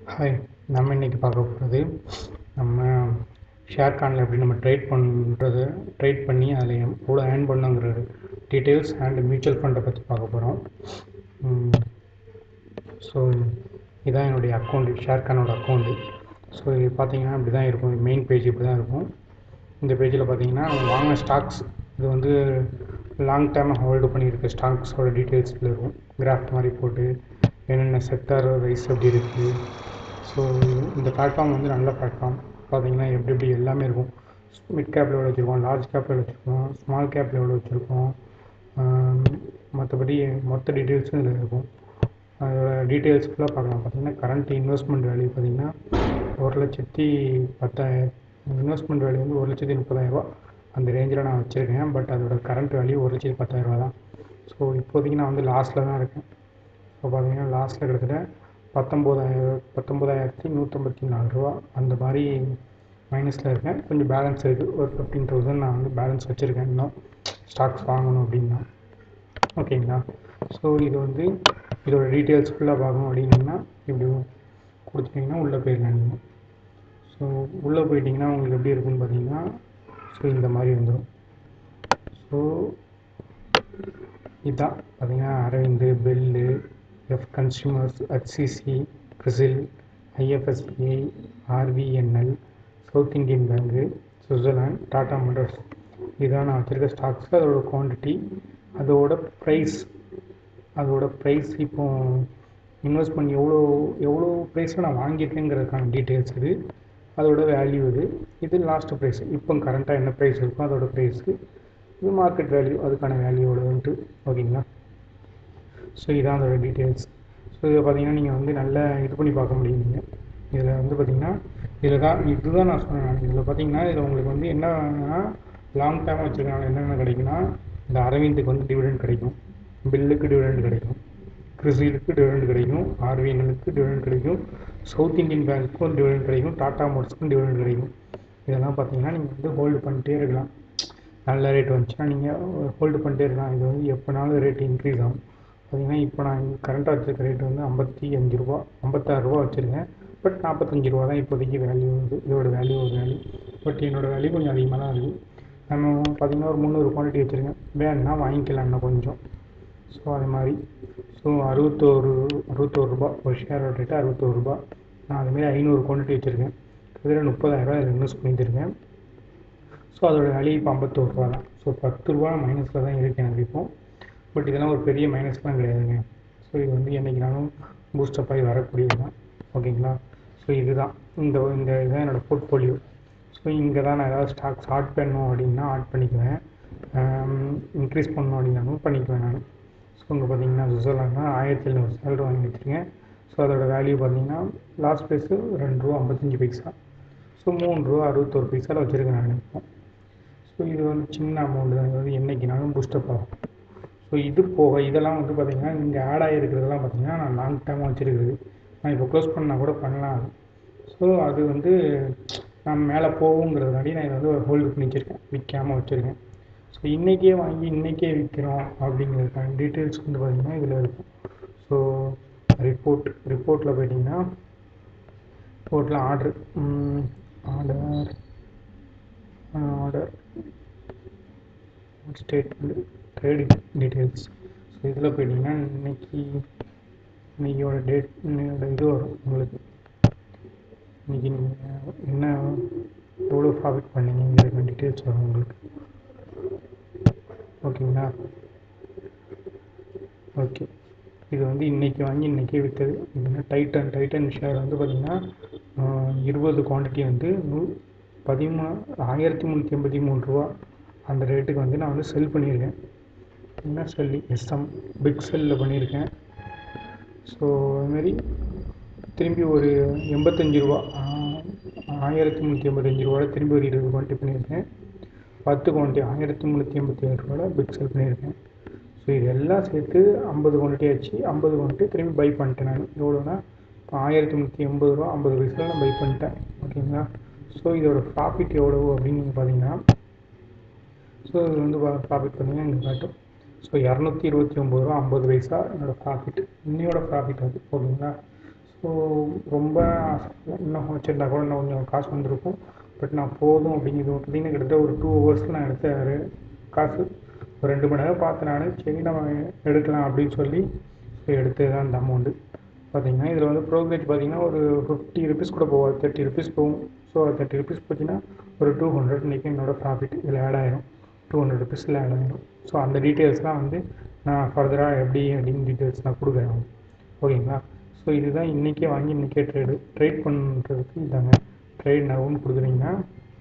hi நம்ம இன்றைக்கி பார்க்க போகிறது நம்ம ஷேர் கானில் எப்படி நம்ம ட்ரேட் பண்ணுறது ட்ரேட் பண்ணி அதில் எவ்வளோ ஏர்ன் பண்ணோங்கிற டீட்டெயில்ஸ் அண்ட் மியூச்சுவல் ஃபண்டை பற்றி பார்க்க போகிறோம் ஸோ இதான் என்னுடைய அக்கௌண்ட்டு ஷேர் கானோட அக்கௌண்ட்டு ஸோ இது பார்த்தீங்கன்னா இப்படி தான் இருக்கும் மெயின் பேஜ் இப்படி தான் இருக்கும் இந்த பேஜில் பார்த்தீங்கன்னா நம்ம வாங்கின ஸ்டாக்ஸ் இது வந்து லாங் டேர்மாக ஹோல்டு பண்ணியிருக்க ஸ்டாக்ஸோட டீட்டெயில்ஸ் இதில் இருக்கும் கிராஃப்ட் மாதிரி போட்டு என்னென்ன செக்டார் வைஸ் எப்படி இருக்குது ஸோ இந்த பிளாட்ஃபார்ம் வந்து நல்ல பிளாட்ஃபார்ம் பார்த்தீங்கன்னா எப்படி எப்படி எல்லாமே இருக்கும் மிட் கேப்பில் எவ்வளோ வச்சுருக்கோம் லார்ஜ் கேப்பில் வச்சுருக்கோம் ஸ்மால் கேப்பில் எவ்வளோ வச்சுருக்கோம் மற்றபடி மொத்த டீட்டெயில்ஸும் இதில் இருக்கும் அதோட டீட்டெயில்ஸ் ஃபுல்லாக பார்க்கலாம் பார்த்தீங்கன்னா கரண்ட் இன்வெஸ்ட்மெண்ட் வேல்யூ பார்த்தீங்கன்னா ஒரு லட்சத்தி பத்தாயிரம் இன்வெஸ்ட்மெண்ட் வேல்யூ வந்து ஒரு லட்சத்தி முப்பதாயிரரூபா அந்த ரேஞ்சில் நான் வச்சுருக்கேன் பட் அதோட கரண்ட் வேல்யூ ஒரு லட்சத்தி பத்தாயிரரூபா தான் ஸோ இப்போதைக்கு நான் வந்து லாஸ்ட்டில் தான் இருக்கேன் ஸோ பார்த்தீங்கன்னா லாஸ்ட்டில் கிட்டத்தட்ட பத்தொம்போதாயிரம் பத்தொம்போதாயிரத்தி நூற்றம்பத்தி நாலு ரூபா அந்த மாதிரி மைனஸில் இருக்கேன் கொஞ்சம் பேலன்ஸ் இருக்குது ஒரு ஃபிஃப்டீன் தௌசண்ட் நான் வந்து பேலன்ஸ் வச்சுருக்கேன் இன்னும் ஸ்டாக்ஸ் வாங்கணும் அப்படின்னா ஓகேங்களா ஸோ இது வந்து இதோட டீட்டெயில்ஸ் ஃபுல்லாக பார்க்கணும் அப்படின்னா இப்படி கொடுத்துட்டிங்கன்னா உள்ளே போயிடலாம் நீங்கள் ஸோ உள்ளே போயிட்டிங்கன்னா உங்களுக்கு எப்படி இருக்குன்னு பார்த்தீங்கன்னா ஸோ இந்த மாதிரி வந்துடும் ஸோ இதுதான் பார்த்தீங்கன்னா Arvind BEL F consumers HCC CRISIL IFCI RVNL South Indian Bank Switzerland Tata Motors இதான் நான் வச்சுருக்க ஸ்டாக்ஸ் அதோட குவான்டிட்டி அதோட ப்ரைஸ் அதோட ப்ரைஸ் இப்போ இன்வெஸ்ட் பண்ணி எவ்வளோ எவ்வளோ ப்ரைஸில் நான் வாங்கியிருக்கேங்கிறதுக்கான டீட்டெயில்ஸ் இது அதோட வேல்யூ இது இது லாஸ்ட் ப்ரைஸ் இப்போ கரண்ட்டாக என்ன ப்ரைஸ் இருக்கோ அதோட ப்ரைஸு இது மார்க்கெட் வேல்யூ அதுக்கான வேல்யூவோட வந்துட்டு ஓகேங்களா ஸோ இதான் அதோட டீட்டெயில்ஸ் ஸோ இதை பார்த்தீங்கன்னா நீங்கள் வந்து நல்லா இது பண்ணி பார்க்க முடியும் நீங்கள் இதில் வந்து பார்த்தீங்கன்னா இதில் தான் இதுதான் நான் சொன்னேன் நான் இதில் பார்த்தீங்கன்னா இதில் உங்களுக்கு வந்து என்னன்னா லாங் டேர்மாக வச்சுருக்கனால என்னென்ன கிடைக்குன்னா இந்த அரவிந்துக்கு வந்து டிவிடெண்ட் கிடைக்கும் பில்லுக்கு டிவிடெண்ட் கிடைக்கும் கிறிசிலுக்கு டிவிடெண்ட் கிடைக்கும் ஆர்விஎன்எலுக்கு டிவிடெண்ட் கிடைக்கும் சவுத் இந்தியன் பேங்க்குக்கும் டிவிடெண்ட் கிடைக்கும் டாடா மோட்டர்ஸ்க்கும் டிவிடெண்ட் கிடைக்கும் இதெல்லாம் பார்த்தீங்கன்னா நீங்கள் வந்து ஹோல்டு பண்ணிட்டே இருக்கலாம் நல்ல ரேட் வந்துச்சுன்னா நீங்கள் ஹோல்டு பண்ணிட்டே இருக்கலாம் இது வந்து எப்போனாலும் ரேட் இன்க்ரீஸ் ஆகும் பார்த்தீங்கன்னா இப்போ நான் கரண்ட்டாக வச்சுருக்க ரேட் வந்து ஐம்பத்தி அஞ்சு ரூபா ஐம்பத்தாறு ரூபா வச்சுருக்கேன் பட் நாற்பத்தஞ்சு ரூபா தான் இப்போதைக்கு வேல்யூ வந்து இதோட வேல்யூ ஒரு வேல்யூ பட் என்னோடய வேல்யூ கொஞ்சம் அதிகமாக தான் இருக்குது நம்ம பார்த்திங்கன்னா ஒரு முந்நூறு குவான்டிட்டி வச்சுருக்கேன் வேணுன்னா வாங்கிக்கலாம் இன்னும் கொஞ்சம் ஸோ அது மாதிரி ஸோ அறுபத்தோரு அறுபத்தோரு ரூபா ஒரு ஷேரோட ரேட்டு அறுபத்தோரு ரூபா நான் அதுமாரி ஐநூறு குவான்டிட்டி வச்சுருக்கேன் கிட்டத்தட்ட முப்பதாயிரரூவா இதில் இன்வெஸ்ட் பண்ணியிருக்கேன் ஸோ அதோட வேல்யூ இப்போ ஐம்பத்தோரு ரூபா தான் ஸோ பத்து ரூபா மைனஸில் தான் இருக்குது எனக்கு இப்போ பட் இதெல்லாம் ஒரு பெரிய மைனஸ்லாம் கிடையாதுங்க ஸோ இது வந்து என்றைக்குனாலும் பூஸ்டப் ஆகி வரக்கூடியது தான் ஓகேங்களா ஸோ இதுதான் இந்த இந்த இதுதான் என்னோடய போர்ட்ஃபோலியோ ஸோ இங்கே தான் நான் ஏதாவது ஸ்டாக்ஸ் ஆட் பண்ணணும் அப்படின்னா ஆட் பண்ணிக்குவேன் இன்க்ரீஸ் பண்ணணும் அப்படின்னாலும் பண்ணிக்குவேன் நான் ஸோ இங்கே பார்த்தீங்கன்னா சுவிட்சர்லாண்ட்னா ஆயிரத்தி எழுநூறு சேலரி வாங்கி வச்சுருக்கேன் ஸோ அதோட வேல்யூ பார்த்தீங்கன்னா லாஸ்ட் ப்ரைஸு ரெண்டு ரூபா ஐம்பத்தஞ்சு பைசா ஸோ மூணு ரூபா அறுபத்தோரு பைசாவில் வச்சுருக்கேன் நான் இப்போ ஸோ இது வந்து சின்ன அமௌண்ட் தான் இது வந்து என்றைக்குனாலும் பூஸ்டப் ஆகும் ஸோ இது போக இதெல்லாம் வந்து பார்த்திங்கன்னா இங்கே ஆட் ஆகிருக்கிறதெல்லாம் பார்த்திங்கன்னா நான் லாங் டேர்மாக வச்சுருக்குது நான் இப்போ க்ளோஸ் பண்ணால் கூட பண்ணலாம் அது ஸோ அது வந்து நான் மேலே போகுங்கிறதுனாடி நான் இதை வந்து ஒரு ஹோல்டு பண்ணி வச்சுருக்கேன் விற்காமல் வச்சுருக்கேன் ஸோ இன்றைக்கே வாங்கி இன்றைக்கே விற்கிறோம் அப்படிங்கிறதுக்கான டீட்டெயில்ஸ் வந்து பார்த்திங்கன்னா இதில் இருக்கும் ஸோ ரிப்போர்ட் ரிப்போர்ட்டில் போயிட்டிங்கன்னா ரிப்போர்ட்டில் order order order statement trading details so இதில் போயிட்டிங்கன்னா இன்னைக்கு இன்னைக்கியோட டேட் இன்னையோட இது வரும் உங்களுக்கு இன்றைக்கி நீங்கள் என்ன எவ்வளோ ப்ராஃபிட் பண்ணீங்கிற டீட்டெயில்ஸ் வரும் உங்களுக்கு ஓகேங்களா ஓகே இது வந்து இன்றைக்கி வாங்கி இன்றைக்கே விற்றது இதுனா டைட்டன் டைட்டன் ஷேர் வந்து பார்த்திங்கன்னா இருபது குவான்டிட்டி வந்து நூ பதிமூணு ஆயிரத்தி முந்நூற்றி எண்பத்தி மூணு ரூபா அந்த ரேட்டுக்கு வந்து நான் வந்து செல் பண்ணியிருக்கேன் என்ன செல்லி எஸ்எம் பிக் செல்லில் பண்ணியிருக்கேன் ஸோ அதுமாரி திரும்பி ஒரு எண்பத்தஞ்சு ரூபா ஆயிரத்தி முந்நூற்றி எண்பத்தஞ்சு ரூபாவில் திரும்பி ஒரு இருபது குவான்டிட்டி பண்ணியிருக்கேன் பத்து குவான்டிட்டி ஆயிரத்தி முந்நூற்றி எண்பத்தி ஏழு ரூபாவில் பிக் செல் பண்ணியிருக்கேன் ஸோ இதெல்லாம் சேர்த்து ஐம்பது குவான்டிட்டி ஆச்சு ஐம்பது குவான்டிட்டி திரும்பி பை பண்ணிட்டேன் நான் எவ்வளோனா இப்போ ஆயிரத்தி முந்நூற்றி எண்பது ரூபா ஐம்பது பைசாவில் நான் பை பண்ணிட்டேன் ஓகேங்களா ஸோ இதோட ப்ராஃபிட் எவ்வளவு அப்படின்னு நீங்கள் பார்த்தீங்கன்னா ஸோ இது வந்து ப்ராஃபிட் பார்த்தீங்கன்னா இங்கே காட்டும் ஸோ இரநூத்தி இருபத்தி ஒம்பது ரூபா ஐம்பது பைசா என்னோடய ப்ராஃபிட் இன்னையோட ப்ராஃபிட் அது ஓகேங்களா ஸோ ஸோ ரொம்ப இன்னும் வச்சுருந்தா கூட இன்னும் கொஞ்சம் காசு வந்திருக்கும் பட் நான் போதும் அப்படிங்கிறது பார்த்தீங்கன்னா கிட்டத்தட்ட ஒரு டூ ஹவர்ஸில் நான் எடுத்த re- காசு ஒரு ரெண்டு மணி நேரம் பார்த்தேன் நான் சரி நம்ம எடுக்கலாம் அப்படின்னு சொல்லி எடுத்தது தான் இந்த அமௌண்ட்டு பார்த்தீங்கன்னா இதில் வந்து ப்ரோக்ரேஜ் பார்த்தீங்கன்னா ஒரு ஃபிஃப்டி ருபீஸ் கூட போகாது தேர்ட்டி ருபீஸ் போகும் ஸோ தேர்ட்டி ருபீஸ் போச்சுன்னா ஒரு டூ ஹண்ட்ரட் இன்றைக்கி என்னோட ப்ராஃபிட் இதில் ஆட் ஆயிரும் டூ ஹண்ட்ரட் ருபீஸில் ஆட் ஆயிரும் ஸோ அந்த டீட்டெயில்ஸ்லாம் வந்து நான் ஃபர்தராக எப்படி அப்படின்னு டீட்டெயில்ஸ் நான் கொடுக்குறேன் ஓகேங்களா ஸோ இதுதான் இன்றைக்கே வாங்கி இன்றைக்கே ட்ரேடு ட்ரேட் பண்ணுறதுக்கு இதாங்க ட்ரேட் நவுன்னு கொடுக்குறீங்கன்னா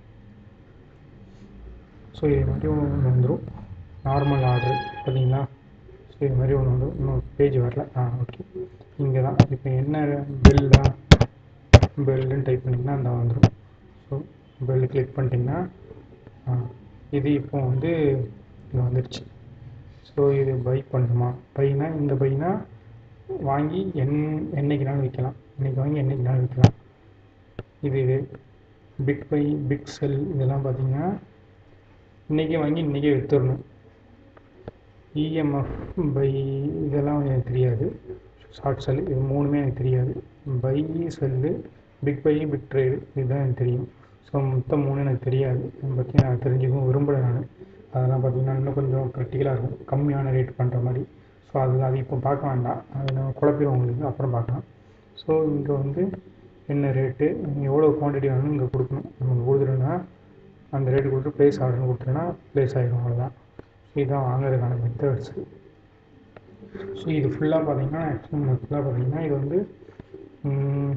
ஸோ இது மாதிரி ஒன்று வந்துடும் நார்மல் ஆர்டர் பார்த்தீங்களா ஸோ இது மாதிரி ஒன்று வந்து இன்னும் பேஜ் வரல ஆ ஓகே இங்கே தான் இப்போ என்ன பில் தான் பெல்லுன்னு டைப் பண்ணிங்கன்னா அந்த வந்துடும் ஸோ பெல்லு கிளிக் பண்ணிட்டீங்கன்னா ஆ, இது இப்போ வந்து இங்கே வந்துடுச்சு ஸோ இது பை பண்ணணுமா பைனா இந்த பைனா வாங்கி என் என்னைக்குனாலும் விற்கலாம் இன்னைக்கு வாங்கி என்னைக்குனாலும் விற்கலாம் இது இது பிக் பை பிக் செல் இதெல்லாம் பார்த்தீங்கன்னா இன்றைக்கே வாங்கி இன்றைக்கே விற்றுடணும் இஎம்எஃப் பை இதெல்லாம் எனக்கு தெரியாது ஷார்ட் செல் இது மூணுமே எனக்கு தெரியாது buy sell big buy big trade இதுதான் எனக்கு தெரியும் ஸோ மொத்தம் மூணு எனக்கு தெரியாது அதை பற்றி நான் தெரிஞ்சுக்கவும் விரும்பலை நான் அதெல்லாம் பார்த்தீங்கன்னா இன்னும் கொஞ்சம் க்ரிட்டிக்கலாக இருக்கும் கம்மியான ரேட் பண்ணுற மாதிரி ஸோ அது அது இப்போ பார்க்க வேண்டாம் அது நான் குழப்பிடும் உங்களுக்கு அப்புறம் பார்க்கலாம் ஸோ இங்கே வந்து என்ன ரேட்டு எவ்வளோ குவான்டிட்டி வேணும்னு இங்கே கொடுக்கணும் நம்ம கொடுத்துட்டோன்னா அந்த ரேட்டு கொடுத்து ப்ளேஸ் ஆர்டர்னு கொடுத்துட்டோன்னா ப்ளேஸ் ஆகிடும் அவ்வளோதான் இதுதான் வாங்குறதுக்கான மெத்தட்ஸு ஸோ இது ஃபுல்லாக பார்த்தீங்கன்னா ஆக்சுவலாக ஃபுல்லாக பார்த்தீங்கன்னா இது வந்து ம்,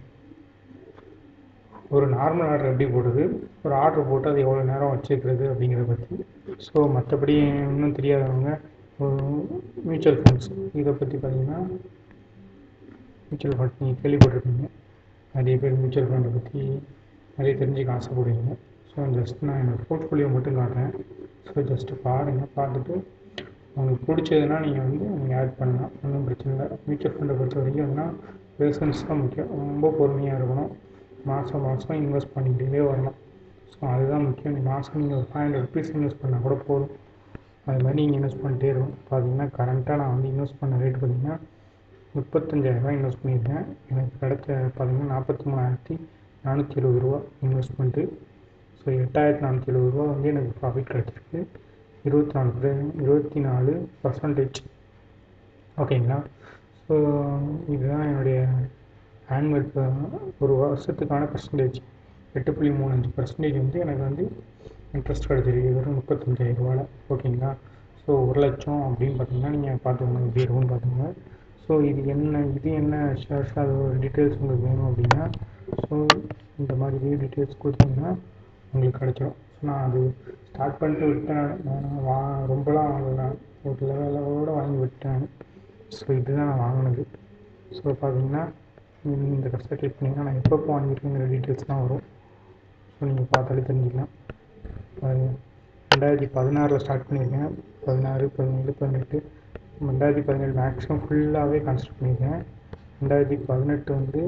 ஒரு நார்மல் ஆர்டர் எப்படி போடுறது ஒரு ஆர்டர் போட்டு அது எவ்வளோ நேரம் வச்சுக்கிறது அப்படிங்கிறத பற்றி ஸோ மற்றபடி இன்னும் தெரியாதவங்க மியூச்சுவல் ஃபண்ட்ஸ் இதை பற்றி பார்த்தீங்கன்னா மியூச்சுவல் ஃபண்ட் நீங்கள் கேள்விப்பட்டிருப்பீங்க நிறைய பேர் மியூச்சுவல் ஃபண்டை பற்றி நிறைய தெரிஞ்சுக்க ஆசைப்படுவீங்க ஸோ ஜஸ்ட் நான் என்னோடய போர்ட்ஃபோலியோ மட்டும் காட்டுறேன் ஸோ ஜஸ்ட்டு பாருங்கள் பார்த்துட்டு உங்களுக்கு பிடிச்சதுன்னா நீங்கள் வந்து நீங்கள் ஆட் பண்ணலாம் ஒன்றும் பிரச்சனை இல்லை மியூச்சுவல் ஃபண்டை பொறுத்த வரைக்கும் என்னன்னா பேஷன்ஸ் தான் முக்கியம் ரொம்ப பொறுமையாக இருக்கணும் மாதம் மாதம் இன்வெஸ்ட் பண்ணிக்கிட்டே வரணும் ஸோ அதுதான் முக்கியம் நீ மாதம் நீங்கள் ஒரு ஃபைவ் ஹண்ட்ரட் ருபீஸ் இன்வெஸ்ட் பண்ணால் கூட போதும் அது மாதிரி நீங்கள் இன்வெஸ்ட் பண்ணிட்டே இருக்கணும் பார்த்தீங்கன்னா கரண்ட்டாக நான் வந்து இன்வெஸ்ட் பண்ண ரேட் பார்த்தீங்கன்னா முப்பத்தஞ்சாயிரரூபா இன்வெஸ்ட் பண்ணியிருக்கேன் எனக்கு கிடைச்ச பார்த்தீங்கன்னா நாற்பத்தி மூணாயிரத்தி நானூற்றி எழுபது ரூபா இன்வெஸ்ட்மெண்ட்டு ஸோ எட்டாயிரத்தி நானூற்றி எழுபது ரூபா வந்து எனக்கு ப்ராஃபிட் கிடச்சிருக்கு இருபத்தி நாலு பர்சன்ட் இருபத்தி நாலு பர்சன்டேஜ் ஓகேங்களா ஸோ இதுதான் என்னுடைய ஆனுவல் ஒரு வருஷத்துக்கான பர்சன்டேஜ் எட்டு புள்ளி மூணு அஞ்சு பர்சன்டேஜ் வந்து எனக்கு வந்து இன்ட்ரெஸ்ட் கிடச்சிருக்கு வெறும் முப்பத்தஞ்சாயிரம் ரூபாயில் ஓகேங்களா ஸோ ஒரு லட்சம் அப்படின்னு பார்த்தீங்கன்னா நீங்கள் பார்த்துக்கோங்க எப்படி இருக்கும்னு பார்த்துக்கோங்க ஸோ இது என்ன இது என்ன ஷேர்ஸ் அதோட டீட்டெயில்ஸ் உங்களுக்கு வேணும் அப்படின்னா ஸோ இந்த மாதிரி டீட்டெயில்ஸ் கொடுத்தீங்கன்னா உங்களுக்கு கிடைச்சிடும் ஸோ நான் அது ஸ்டார்ட் பண்ணிட்டு விட்டேன் நான் நான் வா ரொம்பலாம் வாங்கல ஒரு லெவலோட வாங்கி விட்டேன் ஸோ இதுதான் நான் வாங்கினது ஸோ பார்த்தீங்கன்னா இந்த கஷ்டம் கிளிக் பண்ணிங்கன்னா நான் எப்பப்போ வாங்கியிருக்கேங்கிற டீட்டெயில்ஸ்லாம் வரும் ஸோ நீங்கள் பார்த்தாலே தெரிஞ்சுக்கலாம் பாருங்க ரெண்டாயிரத்தி பதினாறில் ஸ்டார்ட் பண்ணியிருக்கேன் பதினாறு பதினேழு பதினெட்டு ரெண்டாயிரத்தி பதினேழு மேக்ஸிமம் ஃபுல்லாகவே கன்ஸ்ட்ரக்ட் பண்ணியிருக்கேன் ரெண்டாயிரத்தி பதினெட்டு வந்து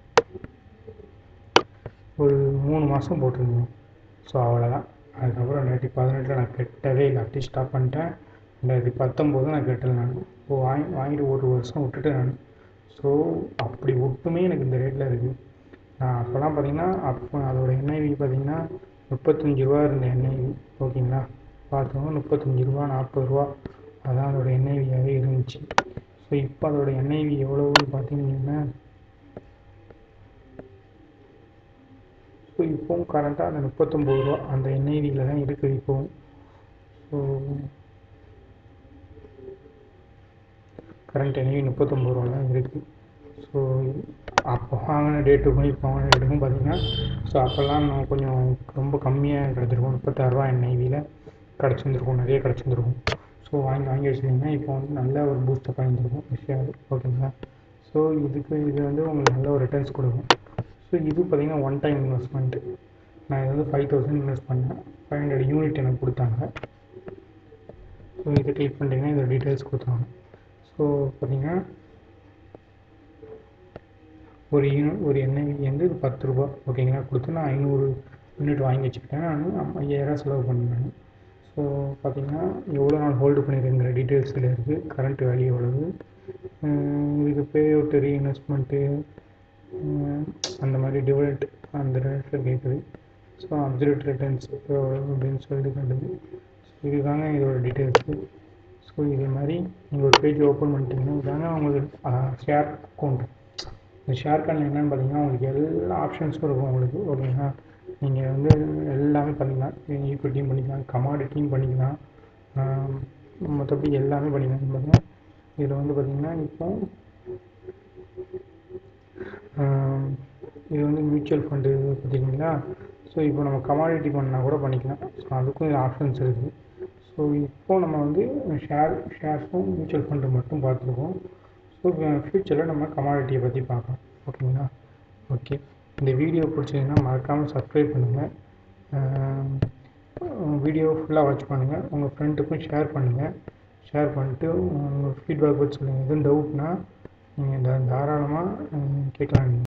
ஒரு மூணு மாதம் போட்டிருந்தேன் ஸோ அவ்வளோதான் அதுக்கப்புறம் ரெண்டாயிரத்தி பதினெட்டில் நான் கட்டவே இல்லை அப்படியே ஸ்டாப் பண்ணிட்டேன் ரெண்டாயிரத்தி பத்தொம்போது நான் கட்டலை நான் இப்போ வாங்கி வாங்கிட்டு ஒரு வருஷம் விட்டுட்டேன் நான் ஸோ அப்படி ஒட்டுமே எனக்கு இந்த ரேட்டில் இருக்குது நான் அப்போல்லாம் பார்த்தீங்கன்னா அப்போ அதோட என்ஐவி பார்த்தீங்கன்னா முப்பத்தஞ்சு ரூபா இருந்த என்ஐவி ஓகேங்களா பார்த்தோம்னா முப்பத்தஞ்சு ரூபா நாற்பது ரூபா அதான் அதோட என்ஐவியாகவே இருந்துச்சு ஸோ இப்போ அதோட என்ஐவி எவ்வளோன்னு பார்த்தீங்கன்னா ஸோ இப்போவும் கரண்ட்டாக அந்த முப்பத்தொம்பது ரூபா அந்த என்ஐவியில் தான் இருக்குது இப்போவும் ஸோ கரண்ட் என்ஐவி முப்பத்தொம்பது ரூபா தான் இருக்குது ஸோ அப்போ வாங்கின டேட்டுக்கும் இப்போ வாங்கின டேட்டுக்கும் பார்த்தீங்கன்னா ஸோ அப்போல்லாம் நான் கொஞ்சம் ரொம்ப கம்மியாக கிடச்சிருக்கும் முப்பத்தாறுரூவா என்ஐவியில் கிடச்சிருந்துருக்கும் நிறைய கிடச்சிருந்துருக்கும் ஸோ வாங்கி வாங்கி வச்சுருந்தீங்கன்னா இப்போ வந்து நல்ல ஒரு பூஸ்டப் வாங்கியிருக்கும் விஷயம் ஓகேங்களா ஸோ இதுக்கு இது வந்து உங்களுக்கு நல்ல ஒரு ரிட்டர்ன்ஸ் கொடுக்கும் ஸோ இது பார்த்தீங்கன்னா ஒன் டைம் இன்வெஸ்ட்மெண்ட்டு நான் இது வந்து ஃபைவ் தௌசண்ட் இன்வெஸ்ட் பண்ணேன் ஃபைவ் ஹண்ட்ரட் யூனிட் எனக்கு கொடுத்தாங்க ஸோ இதை கிளிக் பண்ணிட்டீங்கன்னா இதோட டீட்டெயில்ஸ் கொடுத்தாங்க ஸோ பார்த்தீங்கன்னா ஒரு யூனி ஒரு எண்ணெய் வந்து பத்து ரூபா ஓகேங்களா கொடுத்து நான் ஐநூறு யூனிட் வாங்கி வச்சுக்கிட்டேன் நான் ஐயாயிரம் செலவு பண்ணேன் ஸோ பார்த்தீங்கன்னா எவ்வளோ நாள் ஹோல்டு பண்ணியிருக்கிற டீட்டெயில்ஸ் இதில் இருக்குது கரண்ட் வேல்யூ எவ்வளவு உம் இதுக்கு பே அவுட் ரீஇன்வெஸ்ட்மெண்ட்டு அந்த மாதிரி டிவிடெண்ட் அந்த ரேட்டில் கேட்குது ஸோ அப்சல்யூட் ரிட்டர்ன்ஸ் அப்படின்னு சொல்லிட்டு காட்டுது ஸோ இதுதாங்க இதோட டீட்டெயில்ஸு ஸோ இதே மாதிரி நீங்கள் ஒரு பேஜ் ஓப்பன் பண்ணிட்டீங்கன்னா இதாங்க உங்களுக்கு ஷேர் அக்கௌண்ட் இந்த ஷேர் அக்கௌண்ட் என்னென்னு பார்த்தீங்கன்னா உங்களுக்கு எல்லா ஆப்ஷன்ஸும் இருக்கும் உங்களுக்கு ஓகேங்களா நீங்கள் வந்து எல்லாமே பண்ணிக்கலாம் ஈக்விட்டியும் பண்ணிக்கலாம் கமாடிட்டியும் பண்ணிக்கலாம் மற்றபடி எல்லாமே பண்ணிக்கலாம் பார்த்தீங்கன்னா இதில் வந்து பார்த்திங்கன்னா இப்போ இது வந்து மியூச்சுவல் ஃபண்டு பார்த்தீங்களா ஸோ இப்போ நம்ம கமாடிட்டி பண்ணால் கூட பண்ணிக்கலாம் ஸோ அதுக்கும் இது ஆப்ஷன்ஸ் இருக்குது ஸோ இப்போ நம்ம வந்து ஷேர் ஷேர்ஸும் மியூச்சுவல் ஃபண்டு மட்டும் பார்த்துருக்கோம் ஸோ ஃப்யூச்சரில் நம்ம கமாடிட்டியை பற்றி பார்க்கலாம் ஓகேங்களா ஓகே இந்த வீடியோ பிடிச்சதுன்னா மறக்காமல் சப்ஸ்கிரைப் பண்ணுங்கள் வீடியோ ஃபுல்லாக வாட்ச் பண்ணுங்கள் உங்கள் ஃப்ரெண்டுக்கும் ஷேர் பண்ணுங்கள் ஷேர் பண்ணிட்டு உங்கள் ஃபீட்பேக் வச்சு சொல்லுங்கள் எதுவும் டவுட்னா நீங்கள் தாராளமாக கேட்கலாம் நீங்கள்